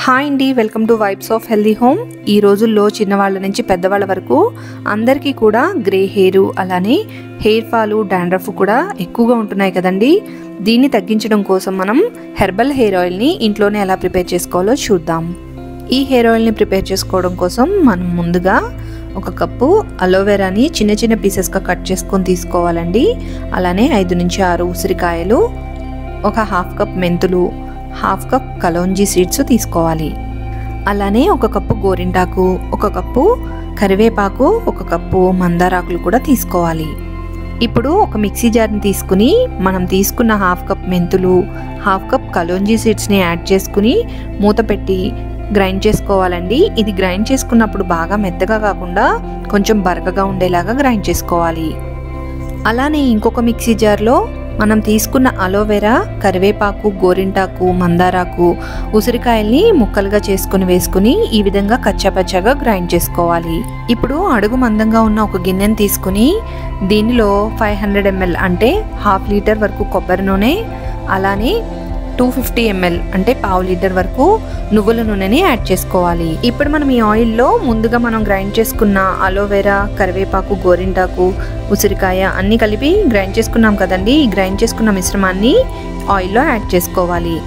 hi అండి welcome to vibes of healthy home ఈ రోజుల్లో చిన్నవాళ్ళ నుంచి పెద్దవాళ్ళ వరకు అందరికీ కూడా గ్రే హెయిర్ అలానే హెయిర్ ఫాలు డాండ్రఫ్ కూడా ఎక్కువగా ఉంటున్నాయి కదండి దీన్ని తగ్గించడం కోసం మనం హెర్బల్ హెయిర్ ఆయిల్ని ఇంట్లోనే ఎలా ప్రిపేర్ చేసుకోవాలో చూద్దాం ఈ హెయిర్ ఆయిల్ని ప్రిపేర్ చేసుకోవడం కోసం మనం ముందుగా ఒక కప్పు అలోవెరాని చిన్న చిన్న పీసెస్గా కట్ చేసుకొని తీసుకోవాలండి అలానే ఐదు నుంచి ఆరు ఉసిరికాయలు ఒక హాఫ్ కప్ మెంతులు హాఫ్ కప్ కలోంజీ సీడ్స్ తీసుకోవాలి అలానే ఒక కప్పు గోరింటాకు ఒక కప్పు కరివేపాకు ఒక కప్పు మందారాకులు కూడా తీసుకోవాలి ఇప్పుడు ఒక మిక్సీ జార్ని తీసుకుని మనం తీసుకున్న హాఫ్ కప్ మెంతులు హాఫ్ కప్ కలోంజీ సీడ్స్ని యాడ్ చేసుకుని మూత పెట్టి గ్రైండ్ చేసుకోవాలండి ఇది గ్రైండ్ చేసుకున్నప్పుడు బాగా మెత్తగా కాకుండా కొంచెం బరకగా ఉండేలాగా గ్రైండ్ చేసుకోవాలి అలానే ఇంకొక మిక్సీ జార్లో మనం తీసుకున్న అలోవెరా కరివేపాకు గోరింటాకు మందారాకు ఉసిరికాయల్ని ముక్కలుగా చేసుకుని వేసుకుని ఈ విధంగా కచ్చాపచ్చాగా గ్రైండ్ చేసుకోవాలి ఇప్పుడు అడుగు మందంగా ఉన్న ఒక గిన్నెని తీసుకుని దీనిలో ఫైవ్ హండ్రెడ్ ఎంఎల్ అంటే హాఫ్ లీటర్ వరకు కొబ్బరి నూనె అలానే టూ ఫిఫ్టీ ఎంఎల్ అంటే పావు లీటర్ వరకు నువ్వుల నూనెని యాడ్ చేసుకోవాలి ఇప్పుడు మనం ఈ ఆయిల్లో ముందుగా మనం గ్రైండ్ చేసుకున్న అలోవెరా కరివేపాకు గోరింటాకు ఉసిరికాయ అన్నీ కలిపి గ్రైండ్ చేసుకున్నాం కదండి ఈ గ్రైండ్ చేసుకున్న మిశ్రమాన్ని ఆయిల్లో యాడ్ చేసుకోవాలి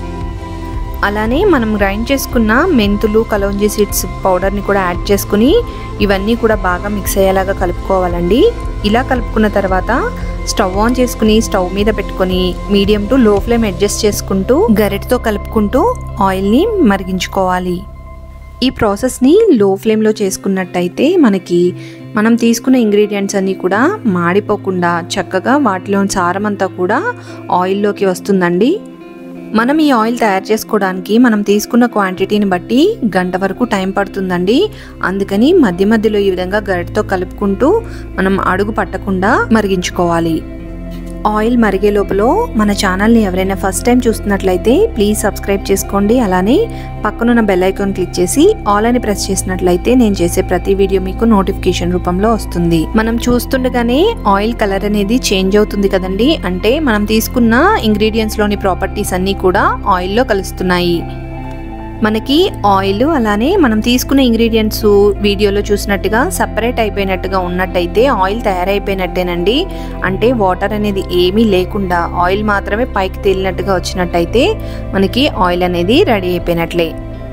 అలానే మనం గ్రైండ్ చేసుకున్న మెంతులు కలోంజీ సీడ్స్ పౌడర్ని కూడా యాడ్ చేసుకుని ఇవన్నీ కూడా బాగా మిక్స్ అయ్యేలాగా కలుపుకోవాలండి ఇలా కలుపుకున్న తర్వాత స్టవ్ ఆన్ చేసుకుని స్టవ్ మీద పెట్టుకొని medium to low flame adjust చేసుకుంటూ గరిటతో కలుపుకుంటూ ఆయిల్ని మరిగించుకోవాలి ఈ ప్రాసెస్ని లో ఫ్లేమ్లో చేసుకున్నట్టయితే మనకి మనం తీసుకున్న ఇంగ్రీడియంట్స్ అన్నీ కూడా మాడిపోకుండా చక్కగా వాటిలో సారం అంతా కూడా ఆయిల్లోకి వస్తుందండి మనం ఈ ఆయిల్ తయారు చేసుకోవడానికి మనం తీసుకున్న క్వాంటిటీని బట్టి గంట వరకు టైం పడుతుందండి అందుకని మధ్య మధ్యలో ఈ విధంగా గరిటతో కలుపుకుంటూ మనం అడుగు పట్టకుండా మరిగించుకోవాలి ఆయిల్ మరిగే లోపల మన ఛానల్ని ఎవరైనా ఫస్ట్ టైం చూస్తున్నట్లయితే ప్లీజ్ సబ్స్క్రైబ్ చేసుకోండి అలానే పక్కనున్న బెల్ ఐకాన్ క్లిక్ చేసి ఆల్ అని ప్రెస్ చేసినట్లయితే నేను చేసే ప్రతి వీడియో మీకు నోటిఫికేషన్ రూపంలో వస్తుంది మనం చూస్తుండగానే ఆయిల్ కలర్ అనేది చేంజ్ అవుతుంది కదండి అంటే మనం తీసుకున్న ఇంగ్రీడియంట్స్లోని ప్రాపర్టీస్ అన్నీ కూడా ఆయిల్లో కలుస్తున్నాయి మనకి ఆయిల్ అలానే మనం తీసుకున్న ఇంగ్రీడియంట్స్ వీడియోలో చూసినట్టుగా సపరేట్ అయిపోయినట్టుగా ఉన్నట్టయితే ఆయిల్ తయారైపోయినట్టేనండి అంటే వాటర్ అనేది ఏమీ లేకుండా ఆయిల్ మాత్రమే పైకి తేలినట్టుగా వచ్చినట్టయితే మనకి ఆయిల్ అనేది రెడీ అయిపోయినట్లే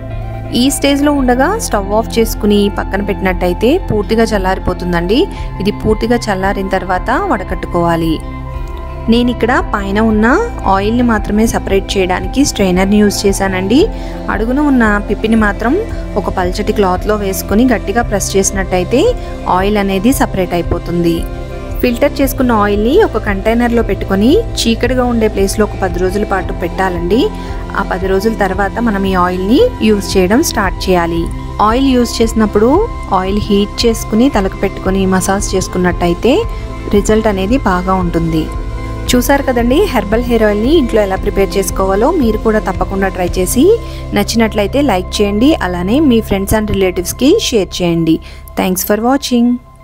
ఈ స్టేజ్లో ఉండగా స్టవ్ ఆఫ్ చేసుకుని పక్కన పెట్టినట్టయితే పూర్తిగా చల్లారిపోతుందండి ఇది పూర్తిగా చల్లారిన తర్వాత వడకట్టుకోవాలి నేను ఇక్కడ పైన ఉన్న ఆయిల్ని మాత్రమే సపరేట్ చేయడానికి స్ట్రైనర్ని యూజ్ చేశానండి అడుగున ఉన్న పిప్పిని మాత్రం ఒక పల్చటి క్లాత్లో వేసుకొని గట్టిగా ప్రెస్ చేసినట్టయితే ఆయిల్ అనేది సపరేట్ అయిపోతుంది ఫిల్టర్ చేసుకున్న ఆయిల్ని ఒక కంటైనర్లో పెట్టుకొని చీకటిగా ఉండే ప్లేస్లో ఒక పది రోజుల పాటు పెట్టాలండి ఆ పది రోజుల తర్వాత మనం ఈ ఆయిల్ని యూజ్ చేయడం స్టార్ట్ చేయాలి ఆయిల్ యూజ్ చేసినప్పుడు ఆయిల్ హీట్ చేసుకుని తలకు పెట్టుకొని మసాజ్ చేసుకున్నట్టయితే రిజల్ట్ అనేది బాగా ఉంటుంది చూసారు కదండి హెర్బల్ హెయిర్ ఆయిల్ని ఇంట్లో ఎలా ప్రిపేర్ చేసుకోవాలో మీరు కూడా తప్పకుండా ట్రై చేసి నచ్చినట్లయితే లైక్ చేయండి అలానే మీ ఫ్రెండ్స్ అండ్ రిలేటివ్స్కి షేర్ చేయండి థ్యాంక్స్ ఫర్ వాచింగ్